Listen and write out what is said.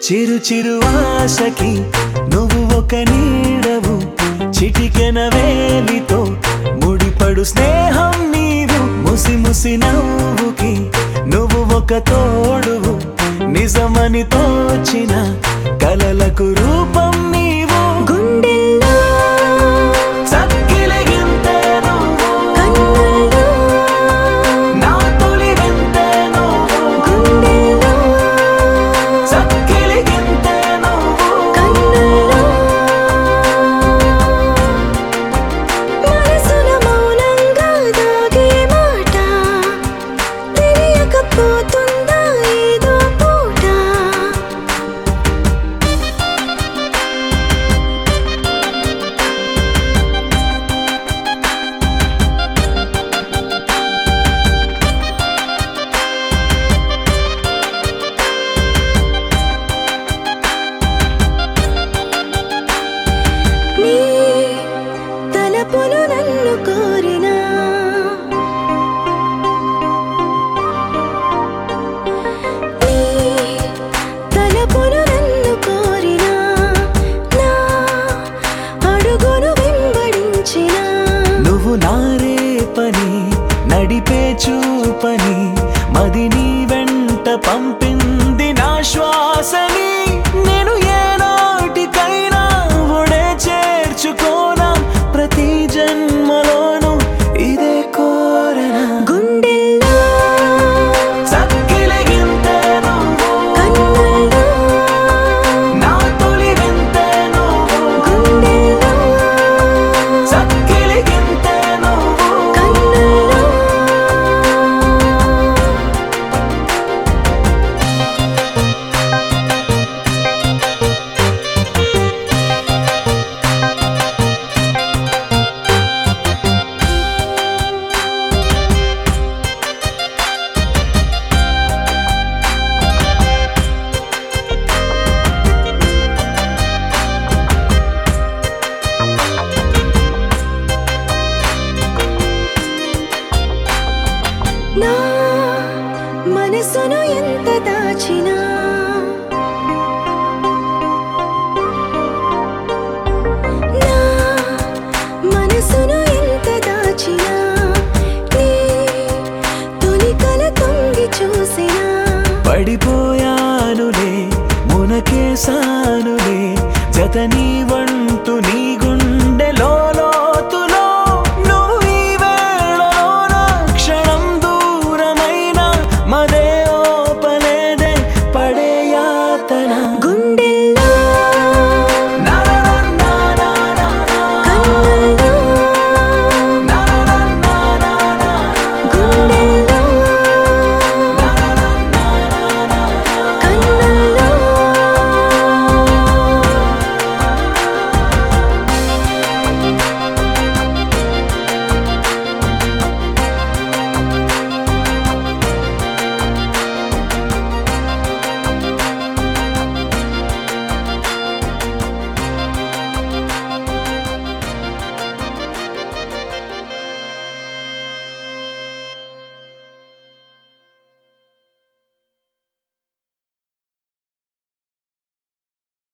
చిరు చిరు ఆశకి నువ్వు ఒక నీడవు చిటికెన వేలితో ముడిపడు స్నేహం నీవు ముసి ముసి నవ్వుకి నువ్వు ఒక తోడువు నిజమని తోచిన కలలకు రూపం నీవు గుండెల్లో చక్కిలిగింతే నువ్వు కన్నుల్లో నా తొలి వింతే నువ్వు గుండెల్లో చక్కిలిగింతే నువ్వు కన్నుల్లో మనసున మౌనంగా దాగే మాట తెలియకపోతుందా ఏదో పూట నీ తలపులు నన్ను కోరినా నీ తలపులు నన్ను కోరినా నా అడుగును వెంబడించినా నువ్వు నారే పని నడిపే చూపని మది నీ వెంట పంపింది నా శ్వాసని నేను ఏ నాటికైనా ఒడే చేర్చుకోనా ప్రతి జన్మలోను ఇదే కోరనా గుండెల్లో చక్కిలిగింతే నువ్వు కన్నుల్లో నా తొలి వింతే నువ్వు గుండెల్లో చక్కిలిగింతే నువ్వు కన్నుల్లో నా మనసును ఎంత దాచినా నా మనసును ఎంత దాచినా నీ తొలి కల తొంగి చూసినా పడిపోయానులే మునకేసానులే జత నీ వణ్